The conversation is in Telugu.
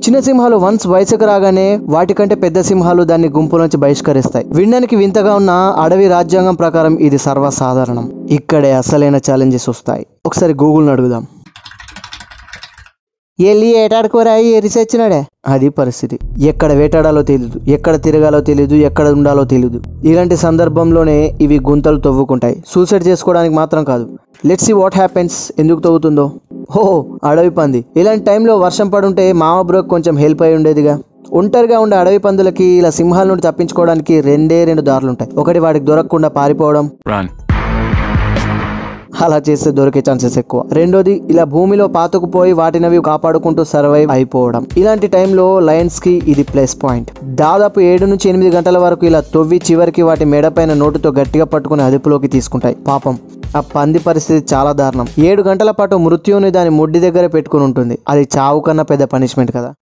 చిన్న సింహాలు వన్స్ వయసుకు రాగానే వాటికంటే పెద్ద సింహాలు దాన్ని గుంపు నుంచి బహిష్కరిస్తాయి వినడానికి వింతగా ఉన్న అడవి రాజ్యాంగం ప్రకారం ఇది సర్వసాధారణం ఇక్కడే అసలైన ఛాలెంజెస్ వస్తాయి ఒకసారి గూగుల్ని అడుగుదాం వెళ్ళి ఏటాడుకోరా ఎరిసొచ్చినాడే అది పరిస్థితి ఎక్కడ వేటాడాలో తెలియదు ఎక్కడ తిరగాలో తెలియదు ఎక్కడ ఉండాలో తెలియదు ఇలాంటి సందర్భంలోనే ఇవి గుంతలు తవ్వుకుంటాయి సూసైడ్ చేసుకోవడానికి మాత్రం కాదు లెట్స్ సి వాట్ హ్యాపెన్స్ ఎందుకు తవ్వుతుందో హో అడవి పంది ఇలాంటి టైంలో వర్షం పడుంటే మామ బ్రోక్ కొంచెం హెల్ప్ అయి ఉండేదిగా ఒంటరిగా ఉండే అడవి పందులకి ఇలా సింహాల నుండి తప్పించుకోవడానికి రెండే రెండు దారులు ఉంటాయి ఒకటి వాటికి దొరకకుండా పారిపోవడం Run. అలా చేస్తే దొరికే ఛాన్సెస్ ఎక్కువ రెండోది ఇలా భూమిలో పాతుకుపోయి వాటినవి కాపాడుకుంటూ సర్వైవ్ అయిపోవడం ఇలాంటి టైంలో లయన్స్ కి ఇది ప్లస్ పాయింట్ దాదాపు ఏడు నుంచి ఎనిమిది గంటల వరకు ఇలా తొవ్వి చివరికి వాటి మెడపైన నోటుతో గట్టిగా పట్టుకుని అదుపులోకి తీసుకుంటాయి పాపం ఆ పంది పరిస్థితి చాలా దారుణం ఏడు గంటల పాటు మృత్యువుని దాని ముడ్డి దగ్గర పెట్టుకుని ఉంటుంది అది చావు కన్నా పెద్ద పనిష్మెంట్ కదా